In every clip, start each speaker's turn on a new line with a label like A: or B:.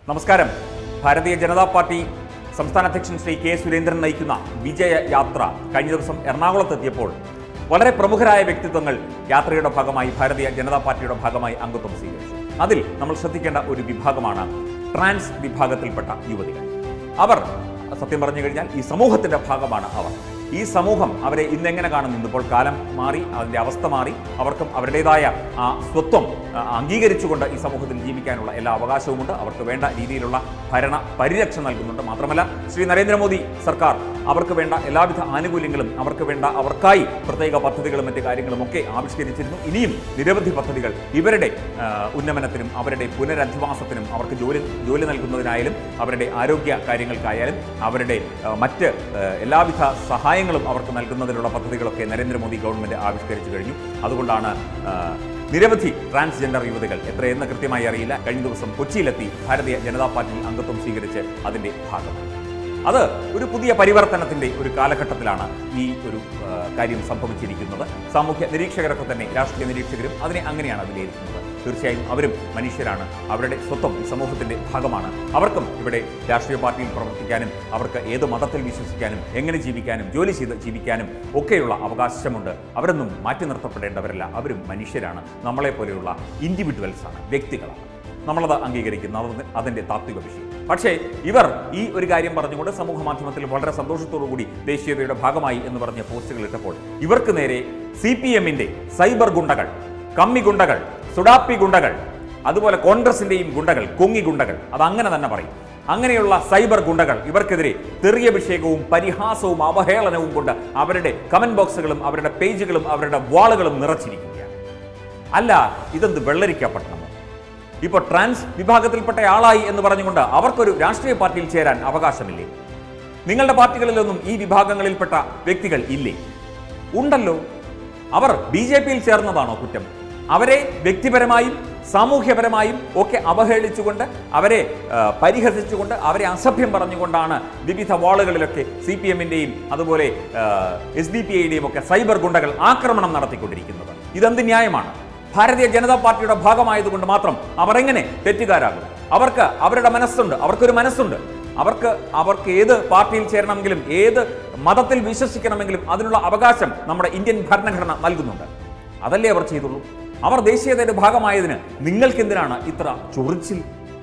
A: നമസ്കാരം ഭാരതീയ ജനതാ പാർട്ടി സംസ്ഥാന അധ്യക്ഷൻ ശ്രീ കെ സുരേന്ദ്രൻ നയിക്കുന്ന വിജയ യാത്ര കഴിഞ്ഞ ദിവസം എറണാകുളത്തെത്തിയപ്പോൾ വളരെ പ്രമുഖരായ വ്യക്തിത്വങ്ങൾ യാത്രയുടെ ഭാഗമായി ഭാരതീയ ജനതാ പാർട്ടിയുടെ ഭാഗമായി അംഗത്വം സ്വീകരിച്ചു അതിൽ നമ്മൾ ശ്രദ്ധിക്കേണ്ട ഒരു വിഭാഗമാണ് ട്രാൻസ് വിഭാഗത്തിൽപ്പെട്ട യുവതികൾ അവർ സത്യം പറഞ്ഞു കഴിഞ്ഞാൽ ഈ സമൂഹത്തിന്റെ ഭാഗമാണ് അവർ ഈ സമൂഹം അവരെ ഇന്നെങ്ങനെ കാണുന്നു ഇന്നിപ്പോൾ കാലം മാറി അതിൻ്റെ അവസ്ഥ മാറി അവർക്കും അവരുടേതായ ആ സ്വത്വം ആ, അംഗീകരിച്ചുകൊണ്ട് ഈ സമൂഹത്തിൽ ജീവിക്കാനുള്ള എല്ലാ അവകാശവുമുണ്ട് അവർക്ക് വേണ്ട രീതിയിലുള്ള ഭരണ പരിരക്ഷ നൽകുന്നുണ്ട് മാത്രമല്ല ശ്രീ നരേന്ദ്രമോദി സർക്കാർ അവർക്ക് വേണ്ട എല്ലാവിധ ആനുകൂല്യങ്ങളും അവർക്ക് വേണ്ട അവർക്കായി പ്രത്യേക പദ്ധതികളും മറ്റ് കാര്യങ്ങളും ഒക്കെ ആവിഷ്കരിച്ചിരുന്നു ഇനിയും നിരവധി പദ്ധതികൾ ഇവരുടെ ആ, ഉന്നമനത്തിനും അവരുടെ പുനരധിവാസത്തിനും അവർക്ക് ജോലി ജോലി നൽകുന്നതിനായാലും അവരുടെ ആരോഗ്യ കാര്യങ്ങൾക്കായാലും അവരുടെ ആ, മറ്റ് ആ, എല്ലാവിധ സഹായങ്ങളും അവർക്ക് നൽകുന്നതിനുള്ള പദ്ധതികളൊക്കെ നരേന്ദ്രമോദി ഗവൺമെന്റ് ആവിഷ്കരിച്ചു കഴിഞ്ഞു അതുകൊണ്ടാണ് ആ, നിരവധി ട്രാൻസ്ജെൻഡർ യുവതികൾ എത്രയെന്ന് കൃത്യമായി അറിയില്ല കഴിഞ്ഞ ദിവസം കൊച്ചിയിലെത്തി ഭാരതീയ ജനതാ പാർട്ടി അംഗത്വം സ്വീകരിച്ച് അതിന്റെ ഭാഗമായി അത് ഒരു പുതിയ പരിവർത്തനത്തിന്റെ ഒരു കാലഘട്ടത്തിലാണ് ഈ ഒരു ആ, കാര്യം സംഭവിച്ചിരിക്കുന്നത് സാമൂഹ്യ നിരീക്ഷകരൊക്കെ തന്നെ രാഷ്ട്രീയ നിരീക്ഷകരും അതിനെ അങ്ങനെയാണ് വിലയിരുത്തുന്നത് തീർച്ചയായും അവരും മനുഷ്യരാണ് അവരുടെ സ്വത്വം ഈ സമൂഹത്തിന്റെ ഭാഗമാണ് അവർക്കും ഇവിടെ രാഷ്ട്രീയ പാർട്ടിയിൽ പ്രവർത്തിക്കാനും അവർക്ക് ഏത് മതത്തിൽ വിശ്വസിക്കാനും എങ്ങനെ ജീവിക്കാനും ജോലി ചെയ്ത് ജീവിക്കാനും ഒക്കെയുള്ള അവകാശമുണ്ട് അവരൊന്നും മാറ്റി നിർത്തപ്പെടേണ്ടവരല്ല അവരും മനുഷ്യരാണ് നമ്മളെ പോലെയുള്ള ഇൻഡിവിജ്വൽസ് ആണ് വ്യക്തികളാണ് നമ്മളത് അംഗീകരിക്കുന്ന അത് അതിൻ്റെ താത്വിക വിഷയം പക്ഷേ ഇവർ ഈ ഒരു കാര്യം പറഞ്ഞുകൊണ്ട് സമൂഹ മാധ്യമത്തിൽ വളരെ സന്തോഷത്തോടു കൂടി ദേശീയതയുടെ ഭാഗമായി എന്ന് പറഞ്ഞ പോസ്റ്റുകൾ ഇട്ടപ്പോൾ ഇവർക്ക് നേരെ സി പി എമ്മിൻ്റെ സൈബർ ഗുണ്ടകൾ കമ്മി ഗുണ്ടകൾ സുഡാപ്പി ഗുണ്ടകൾ അതുപോലെ കോൺഗ്രസിൻ്റെയും ഗുണ്ടകൾ കൊങ്ങി ഗുണ്ടകൾ അത് അങ്ങനെ തന്നെ പറയും അങ്ങനെയുള്ള സൈബർ ഗുണ്ടകൾ ഇവർക്കെതിരെ തെറിയഭിഷേകവും പരിഹാസവും അവഹേളനവും കൊണ്ട് അവരുടെ കമന്റ് ബോക്സുകളും അവരുടെ പേജുകളും അവരുടെ വാളുകളും നിറച്ചിരിക്കുകയാണ് അല്ല ഇതെന്ത് വെള്ളരിക്കപ്പെട്ടണമോ ഇപ്പോൾ ട്രാൻസ് വിഭാഗത്തിൽപ്പെട്ട ആളായി എന്ന് പറഞ്ഞുകൊണ്ട് അവർക്കൊരു രാഷ്ട്രീയ പാർട്ടിയിൽ ചേരാൻ അവകാശമില്ലേ നിങ്ങളുടെ പാർട്ടികളിലൊന്നും ഈ വിഭാഗങ്ങളിൽപ്പെട്ട വ്യക്തികൾ ഇല്ലേ ഉണ്ടല്ലോ അവർ ബി ജെ പിയിൽ ചേർന്നതാണോ കുറ്റം അവരെ വ്യക്തിപരമായും സാമൂഹ്യപരമായും ഒക്കെ അവഹേളിച്ചുകൊണ്ട് അവരെ ആ, പരിഹസിച്ചുകൊണ്ട് അവരെ അസഭ്യം പറഞ്ഞുകൊണ്ടാണ് വിവിധ വാളുകളിലൊക്കെ സി പി എമ്മിൻ്റെയും അതുപോലെ എസ് ഡി പി ഐയുടെയും ഒക്കെ സൈബർ ഗുണ്ടകൾ ആക്രമണം നടത്തിക്കൊണ്ടിരിക്കുന്നത് ഇതെന്ത് ന്യായമാണ് ഭാരതീയ ജനതാ പാർട്ടിയുടെ ഭാഗമായതുകൊണ്ട് മാത്രം അവർ എങ്ങനെ തെറ്റുകാരാകും അവർക്ക് അവരുടെ മനസ്സുണ്ട് അവർക്കൊരു മനസ്സുണ്ട് അവർക്ക് അവർക്ക് ഏത് പാർട്ടിയിൽ ചേരണമെങ്കിലും ഏത് മതത്തിൽ വിശ്വസിക്കണമെങ്കിലും അതിനുള്ള അവകാശം നമ്മുടെ ഇന്ത്യൻ ഭരണഘടന നൽകുന്നുണ്ട് അതല്ലേ അവർ ചെയ്തുള്ളൂ അവർ ദേശീയതയുടെ ഭാഗമായതിന് നിങ്ങൾക്കെന്തിനാണ് ഇത്ര ചൊറിച്ചിൽ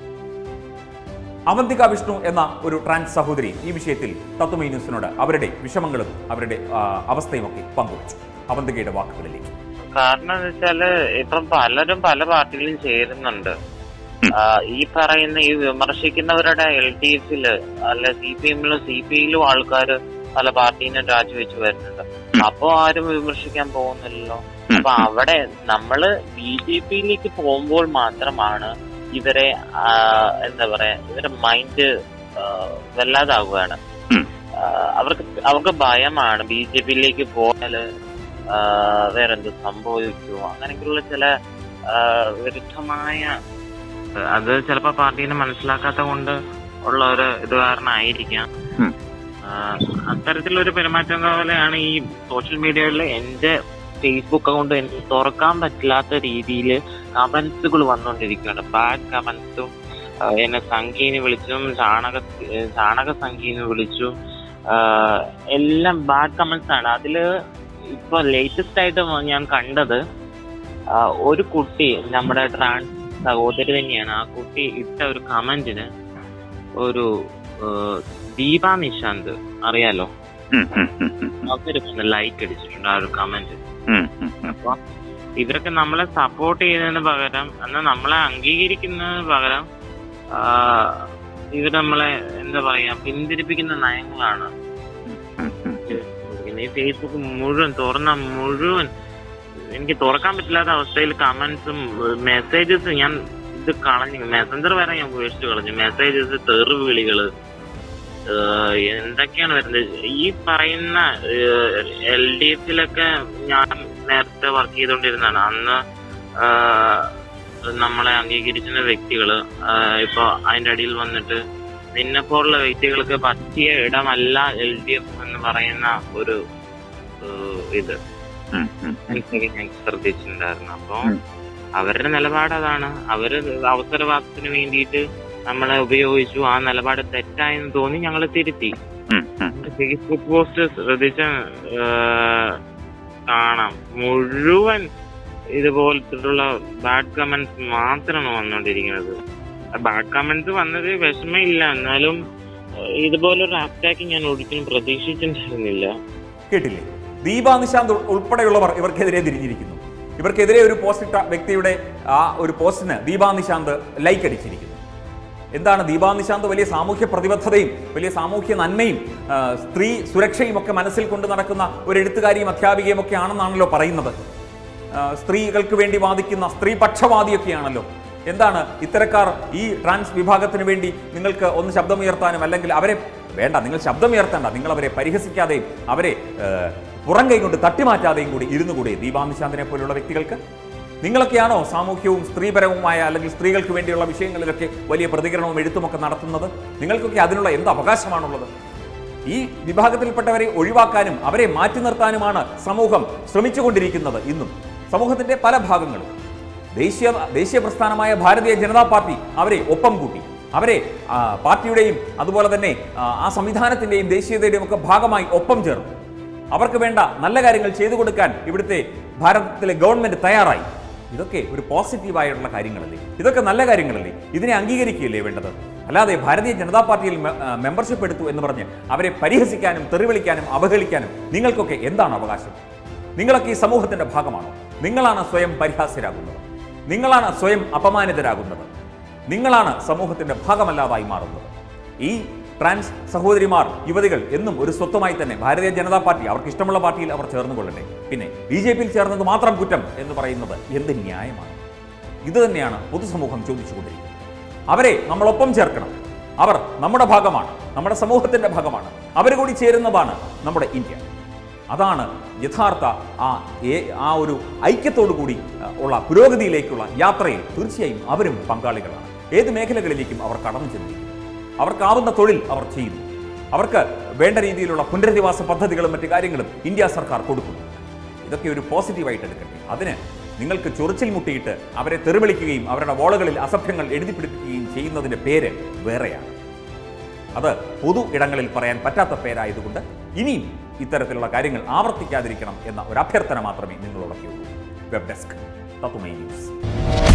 A: അവന്തിക വിഷ്ണു എന്ന ഒരു ട്രാൻസ് സഹോദരി ഈ വിഷയത്തിൽ തത്വമൈ ന്യൂസിനോട് അവരുടെ വിഷമങ്ങളും അവരുടെ ആ, അവസ്ഥയും ഒക്കെ പങ്കുവച്ചു അവന്തികയുടെ വാക്കുകളിലേക്ക്
B: കാരണം എന്ന് വെച്ചാല് ഇപ്പം പലരും പല പാർട്ടിയിലും ചേരുന്നുണ്ട് ആ, ഈ പറയുന്ന ഈ വിമർശിക്കുന്നവരുടെ എൽ ഡി എഫില് അല്ല സി പി എമ്മിലും സി പി ഐയിലും ആൾക്കാർ പല പാർട്ടീനും രാജിവെച്ച് വരുന്നുണ്ട് അപ്പൊ ആരും വിമർശിക്കാൻ പോകുന്നില്ലല്ലോ അപ്പൊ അവിടെ നമ്മള് ബി ജെ പിയിലേക്ക് പോകുമ്പോൾ മാത്രമാണ് ഇവരെ ആ, എന്താ പറയാ ഇവരെ മൈൻഡ് വല്ലാതാവുകയാണ്
C: ഉം.
B: ആ, അവർക്ക് അവർക്ക് ഭയമാണ് ബി ജെ പിയിലേക്ക് പോയാല് ആ, വേറെന്ത് സംഭവിക്കുമോ അങ്ങനെയൊക്കെയുള്ള ചില ആ, വിരുദ്ധമായ അത് ചിലപ്പോ പാർട്ടീനെ മനസ്സിലാക്കാത്ത കൊണ്ട് ഉള്ള ഒരു ഇത് കാരണമായിരിക്കാം
C: ഉം.
B: ആ, അത്തരത്തിലൊരു പെരുമാറ്റം പോലെയാണ് ഈ സോഷ്യൽ മീഡിയകളിൽ എന്റെ ഫേസ്ബുക്ക് അക്കൗണ്ട് എനിക്ക് തുറക്കാൻ പറ്റില്ലാത്ത രീതിയിൽ കമന്റ്സുകൾ വന്നുകൊണ്ടിരിക്കുകയാണ് ബാഡ് കമന്റ്സും എന്നെ സംഖ്യന്ന് വിളിച്ചും ചാണക ചാണക സംഖ്യന്ന് വിളിച്ചും ആ, എല്ലാം ബാഡ് കമന്റ്സ് ആണ് അതില് ഇപ്പൊ ലേറ്റസ്റ്റ് ആയിട്ട് ഞാൻ കണ്ടത് ആ, ഒരു കുട്ടി നമ്മുടെ ട്രാൻസ് സഹോദരി തന്നെയാണ് ആ കുട്ടി ഇട്ട ഒരു കമന്റിന് ഒരു ആ, ദീപ നിശാന്ത് അറിയാലോ
C: ഉം, ഉം, ഉം, ഉം,
B: അവര് ലൈക്ക് അടിച്ചിട്ടുണ്ട് ആ ഒരു കമന്റ്
C: ഉം, ഉം, ഉം.
B: അപ്പൊ ഇവരൊക്കെ നമ്മളെ സപ്പോർട്ട് ചെയ്യുന്നതിന് പകരം എന്നാൽ നമ്മളെ അംഗീകരിക്കുന്നതിന് പകരം ആ, ഇവർ നമ്മളെ എന്താ പറയാ പിന്തിരിപ്പിക്കുന്ന നയങ്ങളാണ്
C: ഉം, ഉം.
B: ഈ ഫേസ്ബുക്ക് മുഴുവൻ തുറന്ന മുഴുവൻ എനിക്ക് തുറക്കാൻ പറ്റില്ലാത്ത അവസ്ഥയിൽ കമന്റ്സും മെസ്സേജസ് ഞാൻ ഇത് കളഞ്ഞു മെസ്സഞ്ചർ വരെ ഞാൻ ഉപേക്ഷിച്ച് കളഞ്ഞു മെസ്സേജസ് തെറിവിളികള് ഏഹ് എന്തൊക്കെയാണ് വരുന്നത് ഈ പറയുന്ന എൽ ഡി എഫിലൊക്കെ ഞാൻ നേരത്തെ വർക്ക് ചെയ്തുകൊണ്ടിരുന്നതാണ് അന്ന് ആഹ് നമ്മളെ അംഗീകരിക്കുന്ന വ്യക്തികള് ആഹ് ഇപ്പൊ അതിന്റെ അടിയിൽ വന്നിട്ട് നിന്നെ പോലുള്ള വ്യക്തികൾക്ക് പറ്റിയ ഇടമല്ല എൽ ഡി എഫ് എന്ന് പറയുന്ന ഒരു ഏഹ് ഇത്
C: ഉം, ഉം.
B: എനിക്ക് ഞാൻ ശ്രദ്ധിച്ചിട്ടുണ്ടായിരുന്നു അപ്പൊ
C: ഉം.
B: അവരുടെ നിലപാട് അതാണ് അവര് അവസരവാദത്തിന് വേണ്ടിയിട്ട് നമ്മളെ ഉപയോഗിച്ചു ആ നിലപാട് തെറ്റായെന്ന് തോന്നി ഞങ്ങൾ തിരുത്തി
C: ഉം, ഉം.
B: ഫേസ്ബുക്ക് പോസ്റ്റ് ശ്രദ്ധിച്ച കാണാം മുഴുവൻ ഇതുപോലത്തുള്ള ബാഡ് കമന്റ്സ് മാത്രമാണ് വന്നുകൊണ്ടിരിക്കുന്നത് ബാഡ് കമന്റ്സ് വന്നത് വിഷമമില്ല എന്നാലും ഏഹ്, ഇതുപോലൊരു അറ്റാക്ക് ഞാൻ ഒരിക്കലും പ്രതീക്ഷിച്ചിട്ടുണ്ടായിരുന്നില്ല
A: കേട്ടില്ലേ ദീപാ നിശാന്ത് ഉൾ- ഉൾപ്പെടെയുള്ളവർ ഇവർക്കെതിരെ തിരിഞ്ഞിരിക്കുന്നു ഇവർക്കെതിരെ ഒരു പോസ്റ്റ് ഇട്ട വ്യക്തിയുടെ ആ ഒരു പോസ്റ്റിന് ദീപാ നിശാന്ത് ലൈക്ക് അടിച്ചിരിക്കുന്നു എന്താണ് ദീപാ നിശാന്ത് വലിയ സാമൂഹ്യ പ്രതിബദ്ധതയും വലിയ സാമൂഹ്യ നന്മയും ആ, സ്ത്രീ സുരക്ഷയും ഒക്കെ മനസ്സിൽ കൊണ്ട് നടക്കുന്ന ഒരു എഴുത്തുകാരിയും അധ്യാപികയും ഒക്കെ ആണെന്നാണല്ലോ പറയുന്നത് ആ, സ്ത്രീകൾക്ക് വേണ്ടി വാദിക്കുന്ന സ്ത്രീ പക്ഷവാദിയൊക്കെയാണല്ലോ എന്താണ് ഇത്തരക്കാർ ഈ ട്രാൻസ് വിഭാഗത്തിന് വേണ്ടി നിങ്ങൾക്ക് ഒന്ന് ശബ്ദമുയർത്താനും അല്ലെങ്കിൽ അവരെ വേണ്ട നിങ്ങൾ ശബ്ദമുയർത്തേണ്ട നിങ്ങൾ അവരെ പരിഹസിക്കാതെയും അവരെ ആ, പുറം കൈ കൊണ്ട് തട്ടിമാറ്റാതെയും കൂടി ഇരുന്നു കൂടി ദീപാ നിശാന്തിനെ പോലുള്ള വ്യക്തികൾക്ക് നിങ്ങളൊക്കെയാണോ സാമൂഹ്യവും സ്ത്രീപരവുമായ അല്ലെങ്കിൽ സ്ത്രീകൾക്ക് വേണ്ടിയുള്ള വിഷയങ്ങളിലൊക്കെ വലിയ പ്രതികരണവും എഴുത്തുമൊക്കെ നടത്തുന്നത് നിങ്ങൾക്കൊക്കെ അതിനുള്ള എന്ത് അവകാശമാണുള്ളത് ഈ വിഭാഗത്തിൽപ്പെട്ടവരെ ഒഴിവാക്കാനും അവരെ മാറ്റി നിർത്താനുമാണ് സമൂഹം ശ്രമിച്ചുകൊണ്ടിരിക്കുന്നത് ഇന്നും സമൂഹത്തിന്റെ പല ഭാഗങ്ങളും ദേശീയ ദേശീയ പ്രസ്ഥാനമായ ഭാരതീയ ജനതാ പാർട്ടി അവരെ ഒപ്പം കൂട്ടി അവരെ ആ, പാർട്ടിയുടെയും അതുപോലെ തന്നെ ആ, ആ സംവിധാനത്തിന്റെയും ദേശീയതയുടെയും ഒക്കെ ഭാഗമായി ഒപ്പം ചേർന്നു അവർക്ക് വേണ്ട നല്ല കാര്യങ്ങൾ ചെയ്തു കൊടുക്കാൻ ഇവിടുത്തെ ഭാരതത്തിലെ ഗവൺമെന്റ് തയ്യാറായി ഇതൊക്കെ ഒരു പോസിറ്റീവായിട്ടുള്ള കാര്യങ്ങളല്ലേ ഇതൊക്കെ നല്ല കാര്യങ്ങളല്ലേ ഇതിനെ അംഗീകരിക്കുകയല്ലേ വേണ്ടത് അല്ലാതെ ഭാരതീയ ജനതാ പാർട്ടിയിൽ മെ- ആ, മെമ്പർഷിപ്പ് എടുത്തു എന്ന് പറഞ്ഞ് അവരെ പരിഹസിക്കാനും തെറിവിളിക്കാനും അവഹേളിക്കാനും നിങ്ങൾക്കൊക്കെ എന്താണ് അവകാശം നിങ്ങളൊക്കെ ഈ സമൂഹത്തിന്റെ ഭാഗമാണോ നിങ്ങളാണ് സ്വയം പരിഹാസ്യരാകുന്നത് നിങ്ങളാണ് സ്വയം അപമാനിതരാകുന്നത് നിങ്ങളാണ് സമൂഹത്തിന്റെ ഭാഗമല്ലാതായി മാറുന്നത് ഈ ട്രാൻസ് സഹോദരിമാർ യുവതികൾ എന്നും ഒരു സ്വത്വമായി തന്നെ ഭാരതീയ ജനതാ പാർട്ടി അവർക്ക് ഇഷ്ടമുള്ള പാർട്ടിയിൽ അവർ ചേർന്ന് കൊള്ളട്ടെ പിന്നെ ബി ജെ പിയിൽ ചേർന്നത് മാത്രം കുറ്റം എന്ന് പറയുന്നത് എന്ത് ന്യായമാണ് ഇത് തന്നെയാണ് പൊതുസമൂഹം ചോദിച്ചുകൊണ്ടിരിക്കുന്നത് അവരെ നമ്മളൊപ്പം ചേർക്കണം അവർ നമ്മുടെ ഭാഗമാണ് നമ്മുടെ സമൂഹത്തിന്റെ ഭാഗമാണ് അവർ കൂടി ചേരുന്നതാണ് നമ്മുടെ ഇന്ത്യ അതാണ് യഥാർത്ഥ ആ ഏ- ആ ഒരു ഐക്യത്തോടു കൂടി ആ, ഉള്ള പുരോഗതിയിലേക്കുള്ള യാത്രയിൽ തീർച്ചയായും അവരും പങ്കാളികളാണ് ഏത് മേഖലകളിലേക്കും അവർ കടന്നു ചെന്നിരിക്കുന്നു അവർക്കാവുന്ന തൊഴിൽ അവർ ചെയ്യുന്നു അവർക്ക് വേണ്ട രീതിയിലുള്ള പുനരധിവാസ പദ്ധതികളും മറ്റു കാര്യങ്ങളും ഇന്ത്യ സർക്കാർ കൊടുക്കുന്നു ഇതൊക്കെ ഒരു പോസിറ്റീവായിട്ട് എടുക്കട്ടെ അതിന് നിങ്ങൾക്ക് ചൊറിച്ചിൽ മുട്ടിയിട്ട് അവരെ തെറിവിളിക്കുകയും അവരുടെ വോളുകളിൽ അസഭ്യങ്ങൾ എഴുതി പിടിപ്പിക്കുകയും ചെയ്യുന്നതിൻ്റെ പേര് വേറെയാണ് അത് പൊതു ഇടങ്ങളിൽ പറയാൻ പറ്റാത്ത പേരായതുകൊണ്ട് ഇനിയും ഇത്തരത്തിലുള്ള കാര്യങ്ങൾ ആവർത്തിക്കാതിരിക്കണം എന്ന ഒരു അഭ്യർത്ഥന മാത്രമേ നിങ്ങളോടൊക്കെയുള്ളൂ വെബ് ഡെസ്ക് തത്തുമൈ ന്യൂസ്